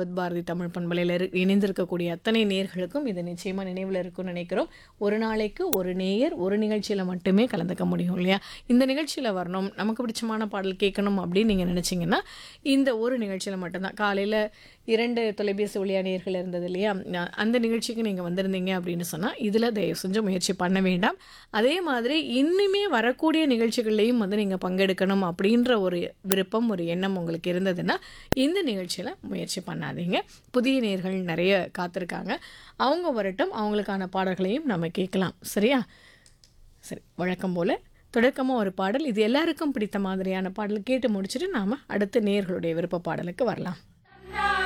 with Bharathi Tamil பண்பலையில் இரு- இணைந்திருக்கக்கூடிய அத்தனை நேயர்களுக்கும் இது நிச்சயமாக நினைவில் இருக்கும்னு நினைக்கிறோம் ஒரு நாளைக்கு ஒரு நேயர் ஒரு நிகழ்ச்சியில் மட்டுமே கலந்துக்க முடியும் இல்லையா இந்த நிகழ்ச்சியில் வரணும் நமக்கு பிடிச்சமான பாடல் கேட்கணும் அப்படின்னு நீங்கள் நினச்சிங்கன்னா இந்த ஒரு நிகழ்ச்சியில் மட்டும்தான் காலையில் இரண்டு தொலைபேசி ஒளியா நேயர்கள் இருந்தது இல்லையா நா- அந்த நிகழ்ச்சிக்கு நீங்கள் வந்திருந்தீங்க அப்படின்னு சொன்னால் இதில் தயவு செஞ்சு முயற்சி பண்ண வேண்டாம் அதே மாதிரி இன்னுமே வரக்கூடிய நிகழ்ச்சிகள்லையும் வந்து நீங்கள் பங்கெடுக்கணும் அப்படின்ற ஒரு விருப்பம் ஒரு எண்ணம் உங்களுக்கு இருந்ததுன்னா இந்த நிகழ்ச்சியில் முயற்சி பண்ணாதீங்க புதிய நேர்கள் நிறைய காத்திருக்காங்க அவங்க வரட்டும் அவங்களுக்கான பாடல்களையும் நம்ம கேட்கலாம் சரியா சரி வழக்கம் போல் தொடக்கமாக ஒரு பாடல் இது எல்லாருக்கும் பிடித்த மாதிரியான பாடல் கேட்டு முடிச்சுட்டு நாம் அடுத்த நேர்களுடைய விருப்ப பாடலுக்கு வரலாம்